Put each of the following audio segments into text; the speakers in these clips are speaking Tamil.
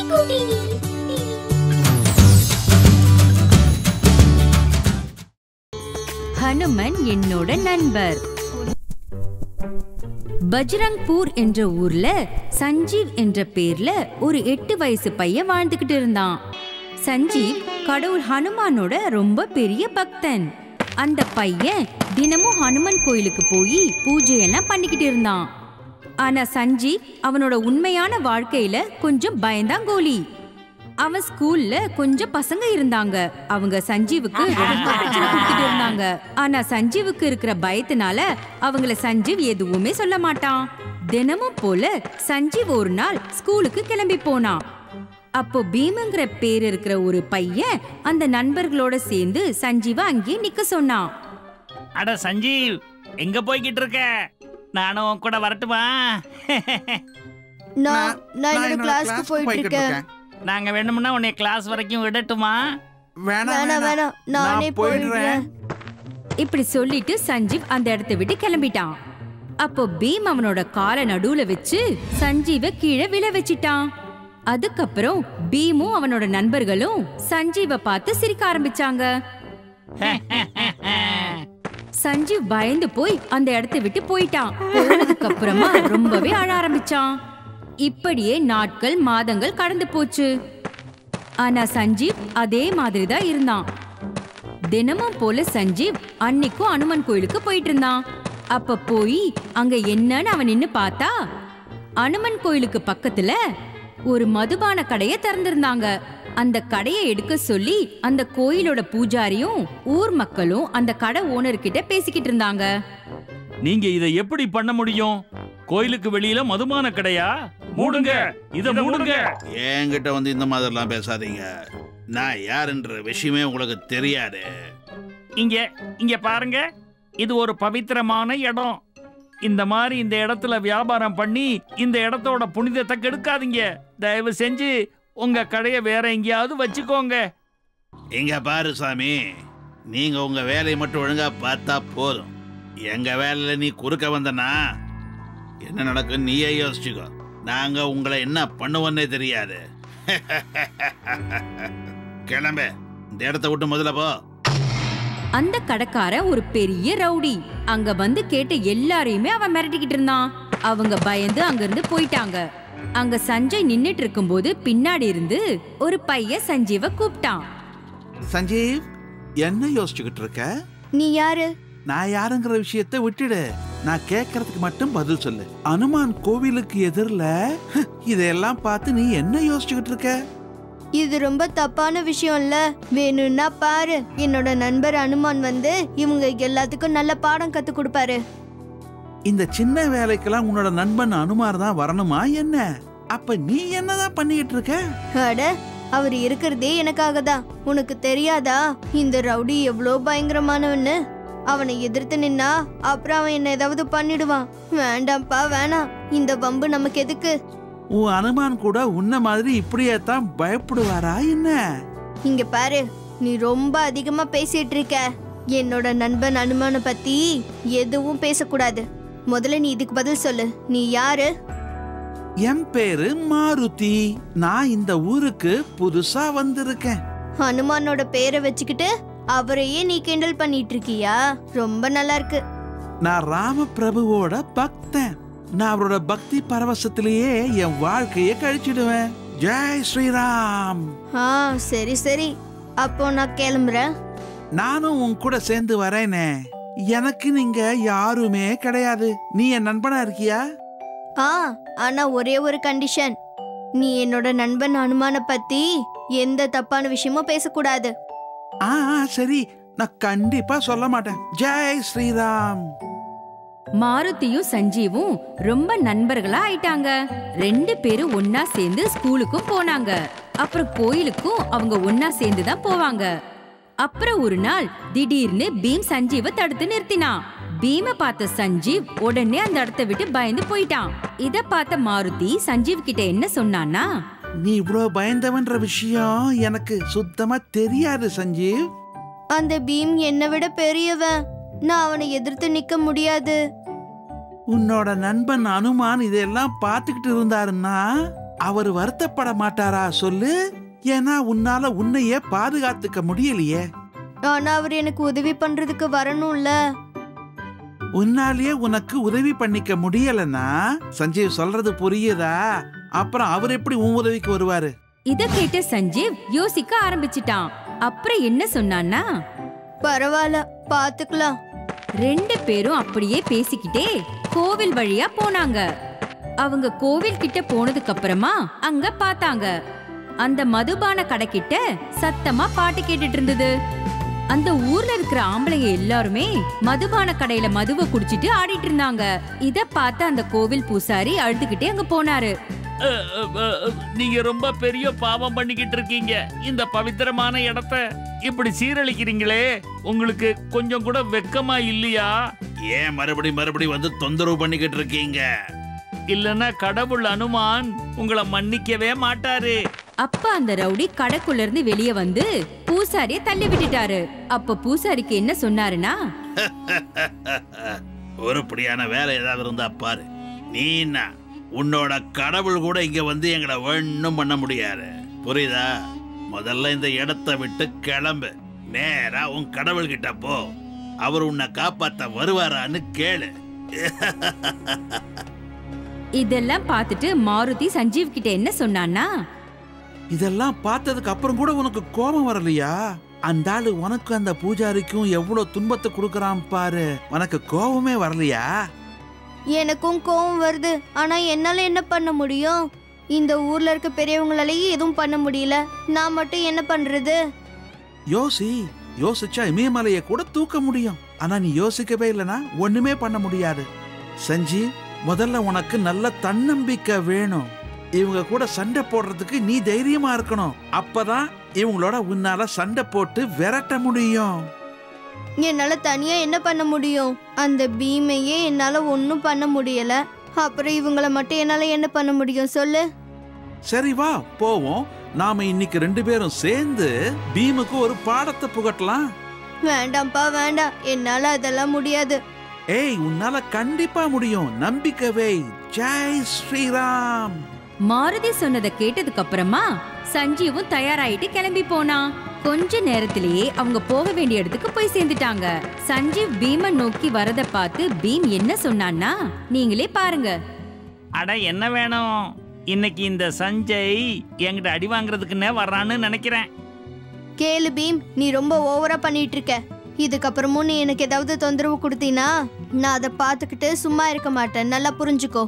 குட்டி ஹனுமன் என்னோட நண்பர் பஜ்ரங்பூர் என்ற ஊர்ல சஞ்சீவ் என்ற பேர்ல ஒரு எட்டு வயசு பையன் வாழ்ந்துகிட்டு இருந்தான் சஞ்சீவ் கடவுள் ஹனுமானோட ரொம்ப பெரிய பக்தன் அந்த பையன் தினமும் ஹனுமன் கோயிலுக்கு போய் பூஜையெல்லாம் பண்ணிக்கிட்டு இருந்தான் ஆனா சஞ்சீவ் அவனோட உண்மையான வாழ்க்கையில கொஞ்சம் பயந்தாங்கோலி அவன் ஸ்கூல்ல கொஞ்சம் பசங்க இருந்தாங்க அவங்க சஞ்சீவுக்கு ரொம்ப பிரச்சனை கொடுத்துட்டு இருந்தாங்க ஆனா சஞ்சீவுக்கு இருக்கிற பயத்தினால அவங்கள சஞ்சீவ் எதுவுமே சொல்ல மாட்டான் தினமும் போல சஞ்சீவ் ஒரு நாள் ஸ்கூலுக்கு கிளம்பி போனான் அப்போ பீமுங்கிற பேர் இருக்கிற ஒரு பையன் அந்த நண்பர்களோட சேர்ந்து சஞ்சீவை அங்கேயே நிக்க சொன்னான் அட சஞ்சீவ் எங்க போய்கிட்டு இருக்க நானும் உன் கூட வரட்டுமா நான் நான் என்னோட கிளாஸ்க்கு போயிட்டு இருக்கேன் நாங்க வேணும்னா உன்னை கிளாஸ் வரைக்கும் விடட்டுமா வேணாம் வேணாம் வேணாம் நானே நான் போயிடுறேன் போயிடுறேன் இப்படி சொல்லிட்டு சஞ்சீவ் அந்த இடத்தை விட்டு கிளம்பிட்டான் அப்போ பீம் அவனோட காலை நடுவுல வச்சு சஞ்சீவை கீழே விழ வச்சிட்டான் அதுக்கப்புறம் பீமும் அவனோட நண்பர்களும் சஞ்சீவை பார்த்து சிரிக்க ஆரம்பிச்சாங்க சஞ்சீவ் பயந்து போய் அந்த இடத்தை விட்டு போயிட்டான் போனதுக்கு அப்புறமா ரொம்பவே அழ ஆரம்பிச்சான் இப்படியே நாட்கள் மாதங்கள் கடந்து போச்சு ஆனா சஞ்சீவ் அதே மாதிரி தான் இருந்தான் தினமும் போல சஞ்சீவ் அன்னைக்கும் அனுமன் கோயிலுக்கு போயிட்டு இருந்தான் அப்ப போய் அங்க என்னன்னு அவன் நின்னு பார்த்தா அனுமன் கோயிலுக்கு பக்கத்துல ஒரு மதுபான கடைய திறந்திருந்தாங்க அந்த கடையை எடுக்க சொல்லி அந்த கோயிலோட பூஜாரியும் ஊர் மக்களும் அந்த கடை ஓனர் கிட்ட பேசிக்கிட்டு இருந்தாங்க நீங்க இதை எப்படி பண்ண முடியும் கோயிலுக்கு வெளியில மதுபான கடையா மூடுங்க இத மூடுங்க என்கிட்ட வந்து இந்த மாதிரிலாம் பேசாதீங்க நான் யாருன்ற விஷயமே உங்களுக்கு தெரியாது இங்க இங்க பாருங்க இது ஒரு பவித்திரமான இடம் இந்த மாதிரி இந்த இடத்துல வியாபாரம் பண்ணி இந்த இடத்தோட புனிதத்தை கெடுக்காதீங்க தயவு செஞ்சு உங்க கடையை வேற எங்கேயாவது வச்சுக்கோங்க இங்க பாரு சாமி நீங்க உங்க வேலையை மட்டும் ஒழுங்கா பார்த்தா போதும் எங்க வேலையில நீ குறுக்க வந்தனா என்ன நடக்கும் நீயே யோசிச்சுக்கோ நாங்க உங்களை என்ன பண்ணுவோன்னே தெரியாது கிளம்பு இந்த இடத்த விட்டு முதல்ல போ அந்த கடைக்காரன் ஒரு பெரிய ரவுடி அங்க வந்து கேட்ட எல்லாரையுமே அவன் மிரட்டிக்கிட்டு இருந்தான் அவங்க பயந்து அங்கிருந்து போயிட்டாங்க அங்க சஞ்சய் நின்னுட்டு இருக்கும்போது பின்னாடி இருந்து ஒரு பையன் சஞ்சீவ கூப்பிட்டான் சஞ்சீவ் என்ன யோசிச்சுக்கிட்டு இருக்க நீ யாரு நான் யாருங்கிற விஷயத்தை விட்டுடு நான் கேட்கறதுக்கு மட்டும் பதில் சொல்லு அனுமான் கோவிலுக்கு எதிரில இதையெல்லாம் பார்த்து நீ என்ன யோசிச்சுக்கிட்டு இருக்க இது ரொம்ப தப்பான விஷயம் இல்ல வேணும்னா பாரு என்னோட நண்பர் அனுமான் வந்து இவங்க எல்லாத்துக்கும் நல்ல பாடம் கத்து கொடுப்பாரு இந்த சின்ன வேலைக்கெல்லாம் உன்னோட நண்பன் அனுமார் தான் வரணுமா என்ன அப்ப நீ என்னதான் பண்ணிக்கிட்டு இருக்க அட அவர் இருக்கிறதே எனக்காக தான் உனக்கு தெரியாதா இந்த ரவுடி எவ்வளோ பயங்கரமானவன்னு அவனை எதிர்த்து நின்னா அப்புறம் அவன் என்ன ஏதாவது பண்ணிடுவான் வேண்டாம்ப்பா வேணாம் இந்த வம்பு நமக்கு எதுக்கு உன் அனுமான் கூட உன்ன மாதிரி இப்படியே தான் பயப்படுவாரா என்ன இங்க பாரு நீ ரொம்ப அதிகமா பேசிட்டு இருக்க என்னோட நண்பன் அனுமான பத்தி எதுவும் பேசக்கூடாது முதல்ல நீ இதுக்கு பதில் சொல்லு நீ யாரு என் பேரு மாருதி நான் இந்த ஊருக்கு புதுசா வந்திருக்கேன் ஹனுமானோட பேரை வச்சுக்கிட்டு அவரையே நீ கிண்டல் பண்ணிட்டு இருக்கியா ரொம்ப நல்லா இருக்கு நான் ராமபிரபுவோட பக்தன் நான் அவரோட பக்தி பரவசத்திலேயே என் வாழ்க்கையை கழிச்சிடுவேன் ஜெய் ஸ்ரீராம் ஆ சரி சரி அப்போ நான் கிளம்புறேன் நானும் உன் கூட சேர்ந்து வரேனே எனக்கு நீங்க யாருமே கிடையாது நீ என் நண்பனா இருக்கியா ஆ ஆனா ஒரே ஒரு கண்டிஷன் நீ என்னோட நண்பன் அனுமான பத்தி எந்த தப்பான விஷயமும் பேசக்கூடாது ஆ ஆ, சரி நான் கண்டிப்பா சொல்ல மாட்டேன் ஜெய் ஸ்ரீராம் மாருதியும் சஞ்சீவும் ரொம்ப நண்பர்களா ஆயிட்டாங்க ரெண்டு பேரும் ஒன்னா சேர்ந்து ஸ்கூலுக்கும் போனாங்க அப்புறம் கோயிலுக்கும் அவங்க ஒன்னா சேர்ந்து தான் போவாங்க அப்புறம் ஒரு நாள் திடீர்னு பீம் சஞ்சீவை தடுத்து நிறுத்தினான் பீம பார்த்த சஞ்சீவ் உடனே அந்த இடத்தை விட்டு பயந்து போயிட்டான் இத பார்த்த மாருதி சஞ்சீவ் கிட்ட என்ன சொன்னான்னா நீ இவ்வளோ பயந்தவன்ற விஷயம் எனக்கு சுத்தமா தெரியாது சஞ்சீவ் அந்த பீம் என்னை விட பெரியவன் நான் அவனை எதிர்த்து நிக்க முடியாது உன்னோட நண்பன் அனுமான் இதெல்லாம் பார்த்துக்கிட்டு இருந்தாருன்னா அவர் வருத்தப்பட மாட்டாரா சொல்லு ஏன்னா உன்னால உன்னையே பாதுகாத்துக்க முடியலையே ஆனா அவர் எனக்கு உதவி பண்றதுக்கு வரணும்ல உன்னாலேயே உனக்கு உதவி பண்ணிக்க முடியலன்னா சஞ்சீவ் சொல்றது புரியுதா அப்புறம் அவர் எப்படி உன் உதவிக்கு வருவாரு இத கேட்ட சஞ்சீவ் யோசிக்க ஆரம்பிச்சிட்டான் அப்புறம் என்ன சொன்னான்னா பரவாயில்ல பாத்துக்கலாம் ரெண்டு பேரும் அப்படியே பேசிக்கிட்டே கோவில் வழியா போனாங்க அவங்க கோவில் கிட்ட போனதுக்கு அப்புறமா அங்க பார்த்தாங்க அந்த மதுபான கடை கிட்ட சத்தமா பாட்டு கேட்டுட்டு இருந்தது அந்த ஊர்ல இருக்கிற ஆம்பளைங்க எல்லாருமே மதுபான கடையில மதுவை குடிச்சிட்டு ஆடிட்டு இருந்தாங்க இத பார்த்த அந்த கோவில் பூசாரி அழுதுகிட்டே அங்க போனாரு அஹ், அஹ், அஹ், நீங்க ரொம்ப பெரிய பாவம் பண்ணிக்கிட்டு இருக்கீங்க இந்த பவித்திரமான இடத்த இப்படி சீரழிக்கிறீங்களே உங்களுக்கு கொஞ்சம் கூட வெக்கமா இல்லையா ஏன் மறுபடி மறுபடி வந்து தொந்தரவு பண்ணிக்கிட்டு இருக்கீங்க இல்லனா கடவுள் அனுமான் உங்களை மன்னிக்கவே மாட்டாரு அப்ப அந்த ரவுடி கடைக்குள்ள இருந்து வெளியே வந்து பூசாரிய தள்ளி விட்டுட்டாரு அப்ப பூசாரிக்கு என்ன சொன்னாருன்னா உருப்படியான வேலை ஏதாவது இருந்தா பாரு நீ என்ன உன்னோட கடவுள் கூட இங்க வந்து எங்களை ஒண்ணும் பண்ண முடியாது புரியுதா முதல்ல இந்த இடத்தை விட்டு கிளம்பு நேரா உன் கடவுள் கிட்ட போ அவர் உன்னை காப்பாத்த வருவாரான்னு கேளு இதெல்லாம் பார்த்துட்டு மாருதி சஞ்சீவ் கிட்ட என்ன சொன்னான்னா இதெல்லாம் பார்த்ததுக்கு அப்புறம் கூட உனக்கு கோபம் வரலையா அந்த ஆளு உனக்கு அந்த பூஜாரிக்கும் எவ்வளவு துன்பத்தை கொடுக்கறான் பாரு உனக்கு கோபமே வரலையா எனக்கும் கோவம் வருது ஆனா என்னால என்ன பண்ண முடியும் இந்த ஊர்ல இருக்க பெரியவங்களாலேயும் எதுவும் பண்ண முடியல நான் மட்டும் என்ன பண்றது யோசி யோசிச்சா இமயமலையை கூட தூக்க முடியும் ஆனா நீ யோசிக்கவே இல்லனா ஒண்ணுமே பண்ண முடியாது சஞ்சீவ் முதல்ல உனக்கு நல்ல தன்னம்பிக்கை வேணும் இவங்க கூட சண்டை போடுறதுக்கு நீ தைரியமா இருக்கணும் அப்பதான் இவங்களோட உன்னால சண்டை போட்டு விரட்ட முடியும் என்னால தனியா என்ன பண்ண முடியும் அந்த பீமையே என்னால ஒன்றும் பண்ண முடியல அப்புறம் இவங்கள மட்டும் என்னால என்ன பண்ண முடியும் சொல்லு சரி வா போவோம் நாம இன்னைக்கு ரெண்டு பேரும் சேர்ந்து பீமுக்கு ஒரு பாடத்தை புகட்டலாம் வேண்டாம்ப்பா வேண்டாம் என்னால அதெல்லாம் முடியாது ஏய் உன்னால கண்டிப்பா முடியும் நம்பிக்கை வை ஜெய் ஸ்ரீராம் மாருதி சொன்னதை கேட்டதுக்கு அப்புறமா சஞ்சீவும் தயாராயிட்டு கிளம்பி போனான் கொஞ்ச நேரத்திலேயே அவங்க போக வேண்டிய இடத்துக்கு போய் சேர்ந்துட்டாங்க சஞ்சீவ் பீமன் நோக்கி வரத பார்த்து பீம் என்ன சொன்னான்னா நீங்களே பாருங்க அட என்ன வேணும் இன்னைக்கு இந்த சஞ்சய் என்கிட்ட அடி வாங்குறதுக்குன்னே வர்றான்னு நினைக்கிறேன் கேளு பீம் நீ ரொம்ப ஓவரா பண்ணிட்டு இருக்க இதுக்கப்புறமும் நீ எனக்கு ஏதாவது தொந்தரவு கொடுத்தீனா நான் அதை பார்த்துக்கிட்டு சும்மா இருக்க மாட்டேன் நல்லா புரிஞ்சுக்கோ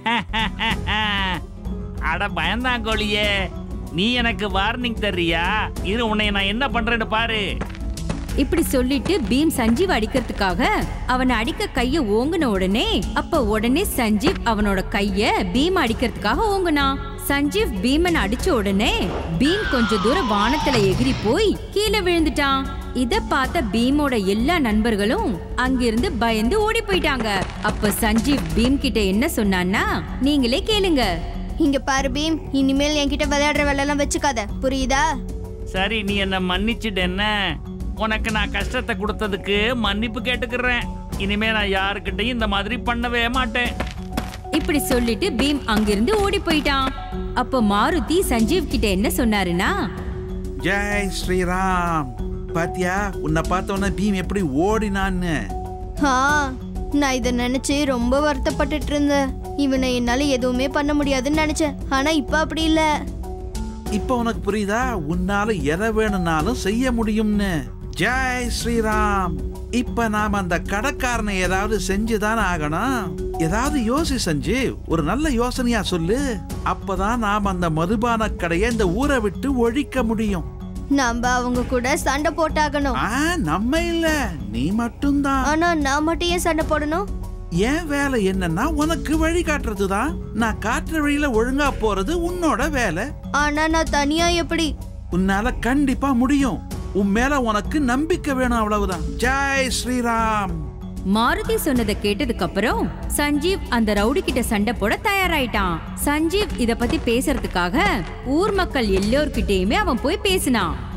அட பயந்தாங்கோழியே நீ எனக்கு வார்னிங் தர்றியா இரு உன்னை நான் என்ன பண்றேன்னு பாரு இப்படி சொல்லிட்டு பீம் சஞ்சீவ் அடிக்கிறதுக்காக அவனை அடிக்க கைய ஓங்குன உடனே அப்ப உடனே சஞ்சீவ் அவனோட கைய பீம் அடிக்கிறதுக்காக ஓங்குனான் சஞ்சீவ் பீமன் அடிச்ச உடனே பீம் கொஞ்ச தூரம் வானத்துல எகிரி போய் கீழே விழுந்துட்டான் இத பார்த்த பீமோட எல்லா நண்பர்களும் அங்கிருந்து பயந்து ஓடி போயிட்டாங்க அப்ப சஞ்சீவ் பீம் கிட்ட என்ன சொன்னான்னா நீங்களே கேளுங்க இங்க பாரு பீம் இனிமேல் என்கிட்ட விளையாடுற வேலையெல்லாம் வச்சுக்காத புரியுதா சரி நீ என்ன மன்னிச்சிட்டு என்ன உனக்கு நான் கஷ்டத்தை கொடுத்ததுக்கு மன்னிப்பு கேட்டுக்கிறேன் இனிமே நான் யாருக்கிட்டையும் இந்த மாதிரி பண்ணவே மாட்டேன் இப்படி சொல்லிட்டு பீம் அங்கிருந்து ஓடி போயிட்டான் அப்ப மாருதி சஞ்சீவ் கிட்ட என்ன சொன்னாருன்னா ஜெய் ஸ்ரீராம் பாத்தியா உன்னை பார்த்தவன பீம் எப்படி ஓடினான்னு ஆ நான் இதை நினைச்சு ரொம்ப வருத்தப்பட்டுட்டு இருந்தேன் இவனை என்னால எதுவுமே பண்ண முடியாதுன்னு நினைச்சேன் ஆனா இப்ப அப்படி இல்ல இப்ப உனக்கு புரியுதா உன்னால எதை வேணும்னாலும் செய்ய முடியும்னு ஜெய் ஸ்ரீராம் இப்ப நாம அந்த கடைக்காரனை ஏதாவது செஞ்சுதானே ஆகணும் ஏதாவது யோசி செஞ்சு ஒரு நல்ல யோசனையா சொல்லு அப்பதான் நாம அந்த மதுபான கடையை இந்த ஊரை விட்டு ஒழிக்க முடியும் நாம அவங்க கூட சண்டை போட்டாகணும் ஆ நம்ம இல்ல நீ மட்டும்தான் ஆனா நான் மட்டும் ஏன் சண்டை போடணும் என் வேலை என்னன்னா உனக்கு வழி காட்டுறதுதான் நான் காட்டுற வழியில ஒழுங்கா போறது உன்னோட வேலை ஆனா நான் தனியா எப்படி உன்னால கண்டிப்பா முடியும் உன் மேல உனக்கு நம்பிக்கை வேணும் அவ்வளவுதான் ஜெய் ஸ்ரீராம் மாருதி சொன்னதை கேட்டதுக்கு அப்புறம் சஞ்சீவ் அந்த ரவுடி கிட்ட சண்டை போட தயாராயிட்டான் சஞ்சீவ் இத பத்தி பேசுறதுக்காக ஊர் மக்கள் எல்லோர்கிட்டயுமே அவன் போய் பேசினான்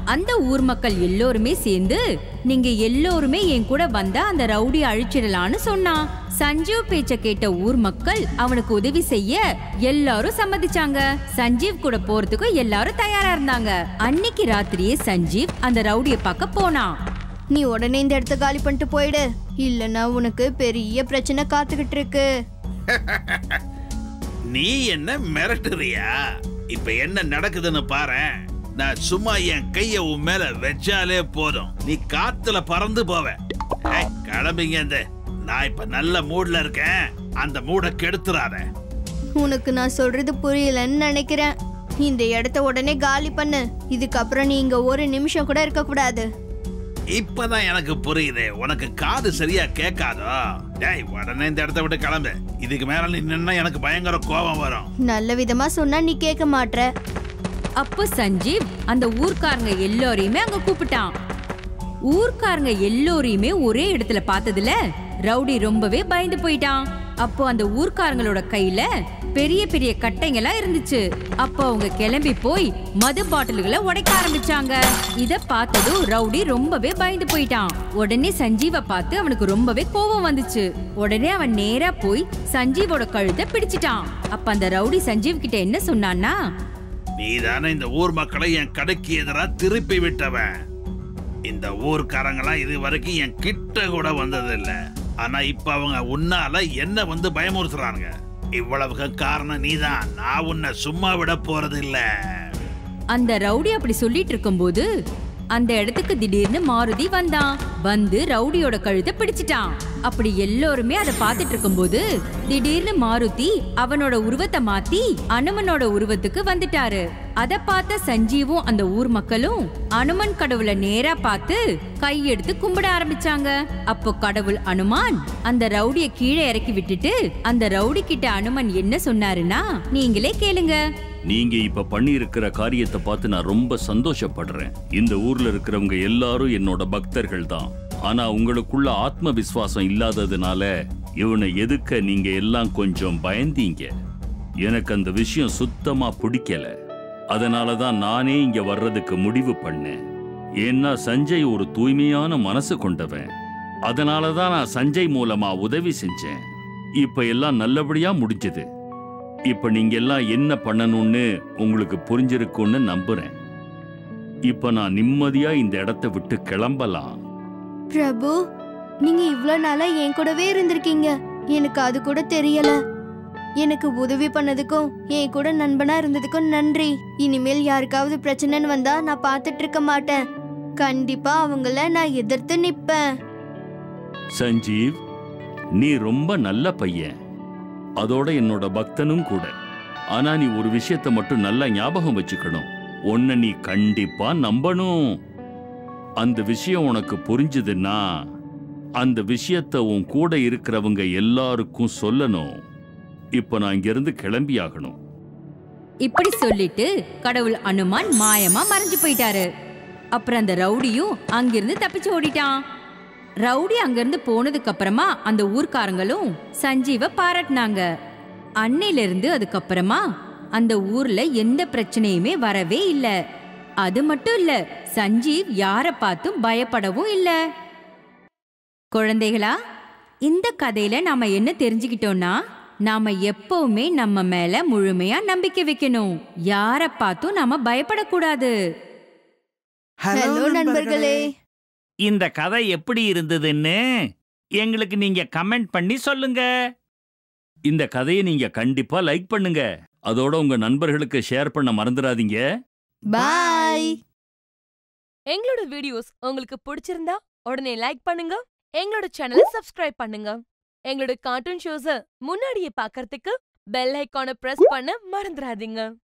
அந்த ஊர் மக்கள் எல்லோருமே சேர்ந்து நீங்க எல்லோருமே என் கூட வந்தா அந்த ரவுடி அழிச்சிடலான்னு சொன்னான் சஞ்சீவ் பேச்ச கேட்ட ஊர் மக்கள் அவனுக்கு உதவி செய்ய எல்லாரும் சம்மதிச்சாங்க சஞ்சீவ் கூட போறதுக்கு எல்லாரும் தயாரா இருந்தாங்க அன்னைக்கு ராத்திரியே சஞ்சீவ் அந்த ரவுடிய பார்க்க போனான் நீ உடனே இந்த இடத்த காலி பண்ணிட்டு போயிடு இல்லனா உனக்கு பெரிய பிரச்சனை காத்துக்கிட்டு இருக்கு நீ என்ன மிரட்டுறியா இப்ப என்ன நடக்குதுன்னு பாரேன் நான் சும்மா என் கைய உன் மேல வச்சாலே போதும் நீ காத்துல பறந்து போவ ஏய், கிளம்பிங்க இந்த நான் இப்ப நல்ல மூட்ல இருக்கேன் அந்த மூட கெடுத்துறாத உனக்கு நான் சொல்றது புரியலன்னு நினைக்கிறேன் இந்த இடத்த உடனே காலி பண்ணு இதுக்கப்புறம் நீ இங்க ஒரு நிமிஷம் கூட இருக்க கூடாது இப்பதான் எனக்கு புரியுது உனக்கு காது சரியா கேட்காதோ டேய் உடனே இந்த இடத்த விட்டு கிளம்பு இதுக்கு மேல நீ நின்னா எனக்கு பயங்கர கோபம் வரும் நல்ல விதமா சொன்னா நீ கேட்க மாட்ற அப்போ சஞ்சீவ் அந்த ஊர்க்காரங்க எல்லாரையுமே அங்க கூப்பிட்டான் ஊர்க்காரங்க எல்லோரையுமே ஒரே இடத்துல பார்த்ததுல ரவுடி ரொம்பவே பயந்து போயிட்டான் அப்போ அந்த ஊர்க்காரங்களோட கையில பெரிய பெரிய கட்டைங்களா இருந்துச்சு அப்போ அவங்க கிளம்பி போய் மது பாட்டில்களை உடைக்க ஆரம்பிச்சாங்க இத பார்த்ததும் ரவுடி ரொம்பவே பயந்து போயிட்டான் உடனே சஞ்சீவ பார்த்து அவனுக்கு ரொம்பவே கோபம் வந்துச்சு உடனே அவன் நேரா போய் சஞ்சீவோட கழுத்தை பிடிச்சிட்டான் அப்ப அந்த ரவுடி சஞ்சீவ் கிட்ட என்ன சொன்னான்னா நீ தானே இந்த ஊர் மக்களை என் கடைக்கு எதிரா திருப்பி விட்டவன் இந்த ஊர்க்காரங்களாம் இது வரைக்கும் என் கிட்ட கூட வந்ததில்ல ஆனா இப்ப அவங்க உன்னால என்ன வந்து பயமுறுத்துறாங்க இவ்வளவுக்கு காரணம் நீதான் நான் உன்னை சும்மா விட போறது இல்ல அந்த ரவுடி அப்படி சொல்லிட்டு இருக்கும்போது அந்த இடத்துக்கு திடீர்னு மாருதி வந்தான் வந்து ரவுடியோட கழுத்தை பிடிச்சிட்டான் அப்படி எல்லோருமே அதை பார்த்துட்டு இருக்கும்போது திடீர்னு மாருதி அவனோட உருவத்தை மாத்தி அனுமனோட உருவத்துக்கு வந்துட்டாரு அத பார்த்த சஞ்சீவும் அந்த ஊர் மக்களும் அனுமன் கடவுளை நேரா பார்த்து கையெடுத்து கும்பிட ஆரம்பிச்சாங்க அப்போ கடவுள் அனுமான் அந்த ரவுடிய கீழே இறக்கி விட்டுட்டு அந்த ரவுடி கிட்ட அனுமன் என்ன சொன்னாருன்னா நீங்களே கேளுங்க நீங்க இப்ப பண்ணி இருக்கிற காரியத்தை பார்த்து நான் ரொம்ப சந்தோஷப்படுறேன் இந்த ஊர்ல இருக்கிறவங்க எல்லாரும் என்னோட பக்தர்கள் தான் ஆனா உங்களுக்குள்ள ஆத்ம விசுவாசம் இல்லாததுனால இவனை எதுக்க நீங்க எல்லாம் கொஞ்சம் பயந்தீங்க எனக்கு அந்த விஷயம் சுத்தமா பிடிக்கல அதனால தான் நானே இங்க வர்றதுக்கு முடிவு பண்ணேன் ஏன்னா சஞ்சய் ஒரு தூய்மையான மனசு கொண்டவன் அதனால தான் நான் சஞ்சய் மூலமா உதவி செஞ்சேன் இப்ப எல்லாம் நல்லபடியா முடிஞ்சது இப்ப நீங்க எல்லாம் என்ன பண்ணணும்னு உங்களுக்கு புரிஞ்சிருக்கும்னு நம்புறேன் இப்ப நான் நிம்மதியா இந்த இடத்தை விட்டு கிளம்பலாம் பிரபு நீங்க இவ்ளோ நாளா என் கூடவே இருந்திருக்கீங்க எனக்கு அது கூட தெரியல எனக்கு உதவி பண்ணதுக்கும் என் கூட நண்பனா இருந்ததுக்கும் நன்றி இனிமேல் யாருக்காவது பிரச்சனைன்னு வந்தா நான் பார்த்துட்டு இருக்க மாட்டேன் கண்டிப்பா அவங்கள நான் எதிர்த்து நிப்பேன் சஞ்சீவ் நீ ரொம்ப நல்ல பையன் அதோட என்னோட பக்தனும் கூட ஆனா நீ ஒரு விஷயத்தை மட்டும் நல்லா ஞாபகம் வச்சுக்கணும் உன்னை நீ கண்டிப்பா நம்பணும் அந்த விஷயம் உனக்கு புரிஞ்சுதுன்னா அந்த விஷயத்தை உன் கூட இருக்கிறவங்க எல்லாருக்கும் சொல்லணும் இப்ப நான் இங்கிருந்து கிளம்பி ஆகணும் இப்படி சொல்லிட்டு கடவுள் அனுமான் மாயமா மறைஞ்சு போயிட்டாரு அப்புறம் அந்த ரவுடியும் அங்கிருந்து தப்பிச்சு ஓடிட்டான் ரவுடி அங்கிருந்து போனதுக்கு அப்புறமா அந்த ஊர்க்காரங்களும் சஞ்சீவ பாராட்டினாங்க அன்னையில இருந்து அதுக்கப்புறமா அந்த ஊர்ல எந்த பிரச்சனையுமே வரவே இல்ல அது மட்டும் இல்ல சஞ்சீவ் யார பார்த்தும் பயப்படவும் இல்ல குழந்தைகளா இந்த கதையில நாம என்ன தெரிஞ்சுக்கிட்டோம்னா நாம எப்பவுமே நம்ம மேல முழுமையா நம்பிக்கை வைக்கணும் யார பார்த்தும் நாம பயப்படக்கூடாது ஹலோ நண்பர்களே இந்த கதை எப்படி இருந்ததுன்னு எங்களுக்கு நீங்க கமெண்ட் பண்ணி சொல்லுங்க இந்த கதையை நீங்க கண்டிப்பா லைக் பண்ணுங்க அதோட உங்க நண்பர்களுக்கு ஷேர் பண்ண மறந்துடாதீங்க பாய் எங்களோட வீடியோஸ் உங்களுக்கு பிடிச்சிருந்தா உடனே லைக் பண்ணுங்க எங்களோட சேனலை சப்ஸ்கிரைப் பண்ணுங்க எங்களோட கார்ட்டூன் ஷோஸ முன்னாடியே பார்க்கறதுக்கு பெல் ஐகானை பிரஸ் பண்ண மறந்துடாதீங்க